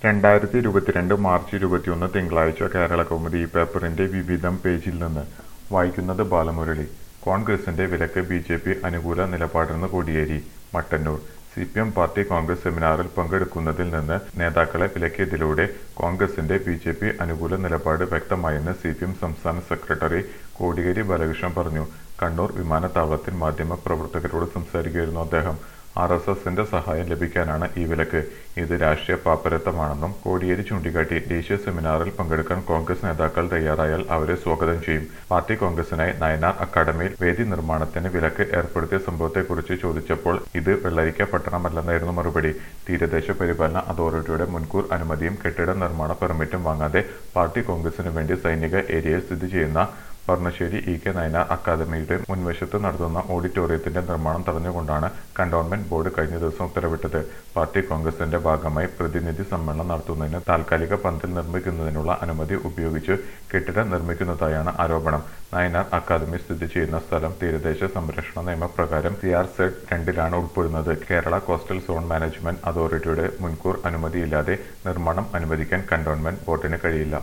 രണ്ടായിരത്തി ഇരുപത്തിരണ്ട് മാർച്ച് ഇരുപത്തിയൊന്ന് തിങ്കളാഴ്ച കേരള കൗമുദി പേപ്പറിന്റെ വിവിധം പേജിൽ നിന്ന് വായിക്കുന്നത് ബാലമുരളി കോൺഗ്രസിന്റെ വിലക്ക് ബി ജെ പി അനുകൂല നിലപാടെന്ന് Kodiyeri Mattannur C P M party congress സെമിനാറിൽ പങ്കെടുക്കുന്നതിൽ നിന്ന് നേതാക്കളെ വിലക്കിയതിലൂടെ കോൺഗ്രസിന്റെ ബി ജെ പി അനുകൂല നിലപാട് വ്യക്തമായെന്ന് സി പി എം സംസ്ഥാന സെക്രട്ടറി കോടിയേരി ബാലകൃഷ്ണൻ പറഞ്ഞു കണ്ണൂർ വിമാനത്താവളത്തിൽ മാധ്യമ പ്രവർത്തകരോട് സംസാരിക്കുകയായിരുന്നു അദ്ദേഹം ആർ എസ് എസിന്റെ സഹായം ലഭിക്കാനാണ് ഈ വിലക്ക് ഇത് രാഷ്ട്രീയ പാപ്പരത്തമാണെന്നും കോടിയേരി ചൂണ്ടിക്കാട്ടി ദേശീയ സെമിനാറിൽ പങ്കെടുക്കാൻ കോൺഗ്രസ് നേതാക്കൾ തയ്യാറായാൽ അവരെ സ്വാഗതം ചെയ്യും പാർട്ടി കോൺഗ്രസിനായി നയനാർ അക്കാദമിയിൽ വേദി നിർമ്മാണത്തിന് വിലക്ക് ഏർപ്പെടുത്തിയ സംഭവത്തെക്കുറിച്ച് ചോദിച്ചപ്പോൾ ഇത് വെള്ളരിക്ക പട്ടണമല്ലെന്നായിരുന്നു മറുപടി തീരദേശ പരിപാലന അതോറിറ്റിയുടെ മുൻകൂർ അനുമതിയും കെട്ടിട നിർമ്മാണ പെർമിറ്റും വാങ്ങാതെ പാർട്ടി കോൺഗ്രസിനു വേണ്ടി സൈനിക ഏരിയയിൽ സ്ഥിതി ചെയ്യുന്ന ഭരണശ്ശേരി ഇ കെ നയനാർ അക്കാദമിയുടെ മുൻവശത്ത് നടത്തുന്ന ഓഡിറ്റോറിയത്തിന്റെ നിർമ്മാണം തടഞ്ഞുകൊണ്ടാണ് കണ്ടോൺമെന്റ് ബോർഡ് കഴിഞ്ഞ ദിവസം ഉത്തരവിട്ടത് പാർട്ടി കോൺഗ്രസിന്റെ ഭാഗമായി പ്രതിനിധി സമ്മേളനം നടത്തുന്നതിന് താൽക്കാലിക പന്തൽ നിർമ്മിക്കുന്നതിനുള്ള അനുമതി ഉപയോഗിച്ച് കെട്ടിടം നിർമ്മിക്കുന്നതായാണ് ആരോപണം നയനാർ അക്കാദമി സ്ഥിതി ചെയ്യുന്ന സ്ഥലം തീരദേശ സംരക്ഷണ നിയമപ്രകാരം സി ആർ സെഡ് രണ്ടിലാണ് ഉൾപ്പെടുന്നത് കേരള കോസ്റ്റൽ സോൺ മാനേജ്മെന്റ് അതോറിറ്റിയുടെ മുൻകൂർ അനുമതിയില്ലാതെ നിർമ്മാണം അനുവദിക്കാൻ കണ്ടോൺമെന്റ് ബോർഡിന് കഴിയില്ല